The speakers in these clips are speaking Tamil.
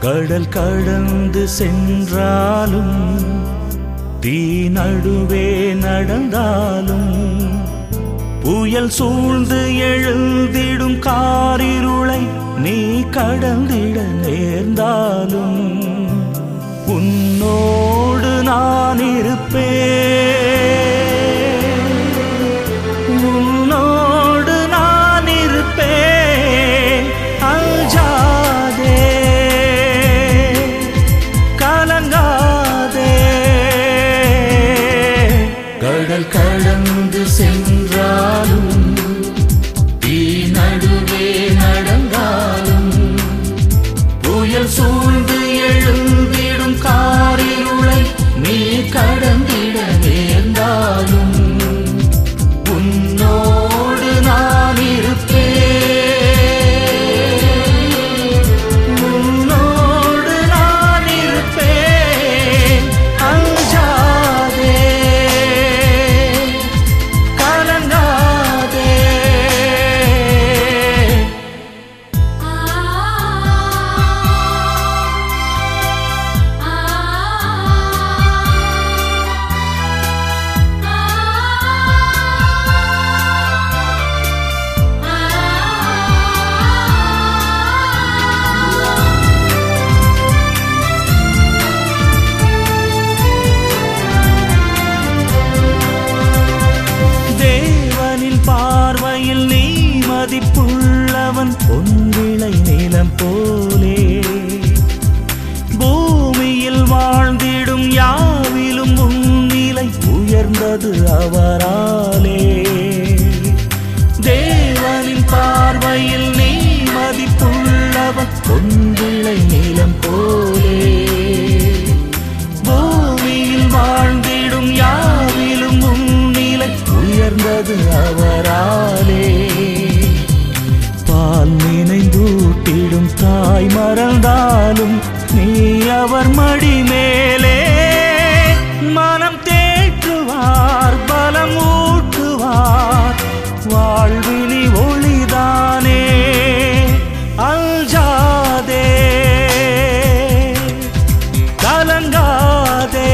கடல் கடந்து சென்றாலும் தீ நடுவே நடந்தாலும் புயல் சூழ்ந்து எழுந்திடும் காரிருளை நீ கடந்திட நேர்ந்தாலும் உன்னோடு நான் இருப்பேன் உன்னோடு நான் இருப்பேன் அஞ்சாதே கலங்காதே கடல் கடந்து சென்றாலும் தீ நடுவே நடந்தாலும் புயல் சூழ்ந்து எழுந்திடும் காரிருளை நீ கடந்திட நேர்ந்தாலும் உன்னோடு நான் இருப்பேன் உன்னோடு நான் இருப்பேன் அஞ்சாதே கலங்காதே தேவனின் பார்வையில் நீ மதிப்புள்ளவன் பொன்விளை நிலம் போலே பூமியில் வாழ்ந்திடும் யாவிலும் உன்னிலை உயர்ந்தது அவராலே தேவனின் பார்வையில் நீ மதிப்புள்ளவன் பொன்விளை நிலம் போலே பூமியில் வாழ்ந்திடும் யாவிலும் உன்னிலை உயர்ந்தது அவராலே பால் நினைந்தூட்டிடும் தாய் மறந்தாலும் நீ அவர் மடி மேலே மனம் தேற்றுவார் பலம் ஊட்டுவார் வாழ்வினி ஒளிதானே அல்ஜாதே கலங்காதே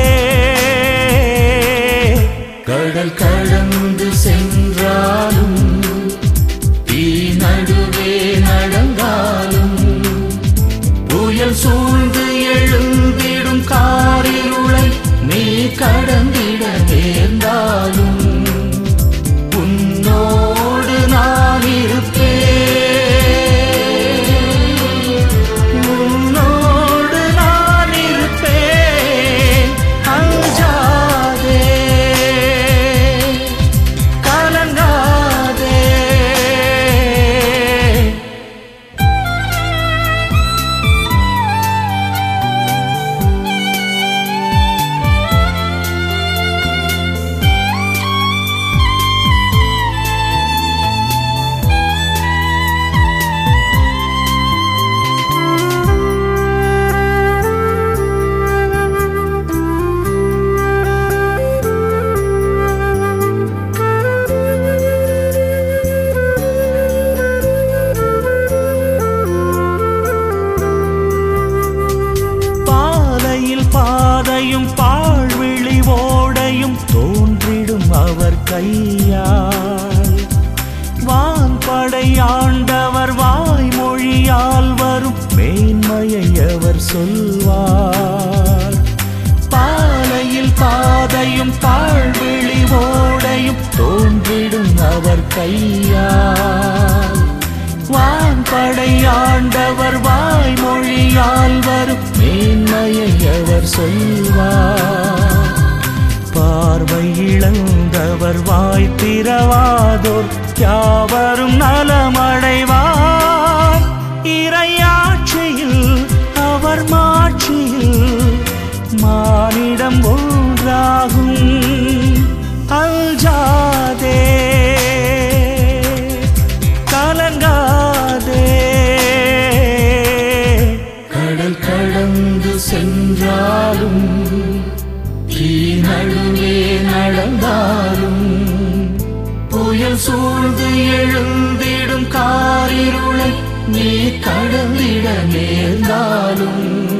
கடல் கடந்து சென்றாலும் தீ நடுவே நடந்தாலும் புயல் சூழ்ந்து எழுந்திடும் காரிருளை நீ கடந்திட நேர்ந்தாலும் உன்னோடு நான் இருப்பேன் உன்னோடு நான் இருப்பேன் அஞ்சாதே கலங்காதே பாதையில் பாதையும் பாழ்விழி ஓடையும் தோன்றிடும் அவர் கையால் வான்படை ஆண்டவர் வாய்மொழியால் வரும் மேன்மையை அவர் சொல்வார் பாலையில் பாதையும் பாழ்விழி ஓடையும் தோன்றிடும் அவர் கையால் வான்படை ஆண்டவர் வாய்மொழியால் வரும் மேன்மையை அவர் சொல்வார் பார்வை இழந்தவர் வாய் திறவாதோர் யாவரும் நலமடைவார் இறையாட்சியில் அவர் மாட்சியில் மானிடம் ஒன்றாகும் அல்ஜாதே கலங்காதே கடல் கடந்து சென்றாலும் தீ நடுவே நடந்தாலும் புயல் சூழ்ந்து எழுந்திடும் காரிருளை நீ கடந்திட நேர்ந்தாலும்